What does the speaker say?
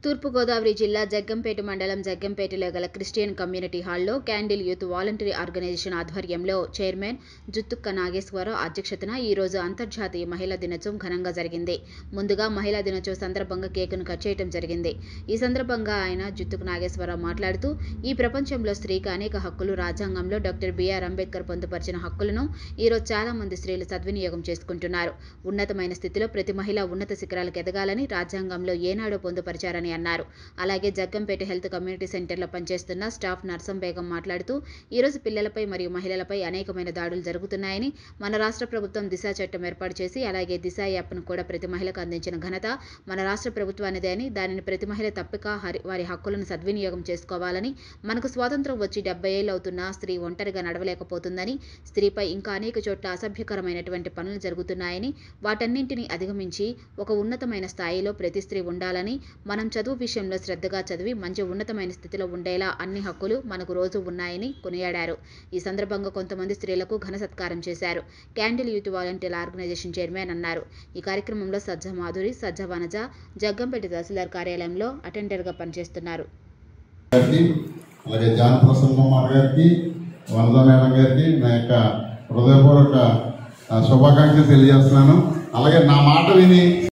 తూర్పుగోదావరి జిల్లా జగ్గంపేట మండలం జగ్గంపేటలో గల క్రిస్టియన్ కమ్యూనిటీ హాల్లో క్యాండిల్ యూత్ వాలంటరీ ఆర్గనైజేషన్ ఆధ్వర్యంలో చైర్మన్ జుత్తుక్క నాగేశ్వరరావు అధ్యక్షతన ఈ రోజు అంతర్జాతీయ మహిళా దినోత్సవం ఘనంగా జరిగింది ముందుగా మహిళా దినోత్సవం సందర్భంగా కేకును కట్ చేయడం జరిగింది ఈ సందర్భంగా ఆయన జుత్తుకు నాగేశ్వరరావు మాట్లాడుతూ ఈ ప్రపంచంలో స్త్రీకి అనేక హక్కులు రాజ్యాంగంలో డాక్టర్ బిఆర్ అంబేద్కర్ పొందుపరిచిన హక్కులను ఈరోజు చాలా మంది స్త్రీలు సద్వినియోగం చేసుకుంటున్నారు ఉన్నతమైన స్థితిలో ప్రతి మహిళ ఉన్నత శిఖరాలకు ఎదగాలని రాజ్యాంగంలో ఏనాడో పొందుపరిచారని అన్నారు అలాగే జగ్గంపేట హెల్త్ కమ్యూనిటీ సెంటర్లో పనిచేస్తున్న స్టాఫ్ నర్సం బేగం మాట్లాడుతూ ఈరోజు పిల్లలపై మరియు మహిళలపై అనేకమైన దాడులు జరుగుతున్నాయని మన రాష్ట్ర ప్రభుత్వం దిశ చట్టం ఏర్పాటు చేసి అలాగే దిశ యాప్ను కూడా ప్రతి మహిళకు అందించిన ఘనత మన రాష్ట్ర ప్రభుత్వానిదే అని దానిని ప్రతి మహిళ తప్పక హరి వారి హక్కులను సద్వినియోగం చేసుకోవాలని మనకు స్వాతంత్రం వచ్చి డెబ్బై ఏళ్ళు అవుతున్నా స్త్రీ ఒంటరిగా నడవలేకపోతుందని స్త్రీపై ఇంకా అనేక చోట్ల అసభ్యకరమైనటువంటి పనులు జరుగుతున్నాయని వాటన్నింటినీ అధిగమించి ఒక ఉన్నతమైన స్థాయిలో ప్రతి స్త్రీ ఉండాలని మనం చదువు విషయంలో శ్రద్ధగా చదివి మంచి ఉన్నతమైన స్థితిలో ఉండేలా అన్ని హక్కులు మనకు రోజు ఉన్నాయని కొనియాడారు ఈ సందర్భంగా కొంతమంది స్త్రీలకు ఘన సత్కారం చేశారు Candle youth volunteer organisation chairman అన్నారు ఈ కార్యక్రమంలో సజ్జ మాధురి సజ్జ వనజ జగ్గంపేట తహసీల్దార్ కార్యాలయంలో అటెండర్గా పనిచేస్తున్నారు గారికి అలాగే జాన్ ప్రసన్నకుమార్ గారికి వనద మేడం గారికి నా యొక్క హృదయపూర్వక ఆ, శుభాకాంక్షలు తెలియజేస్తున్నాను అలాగే నా మాట విని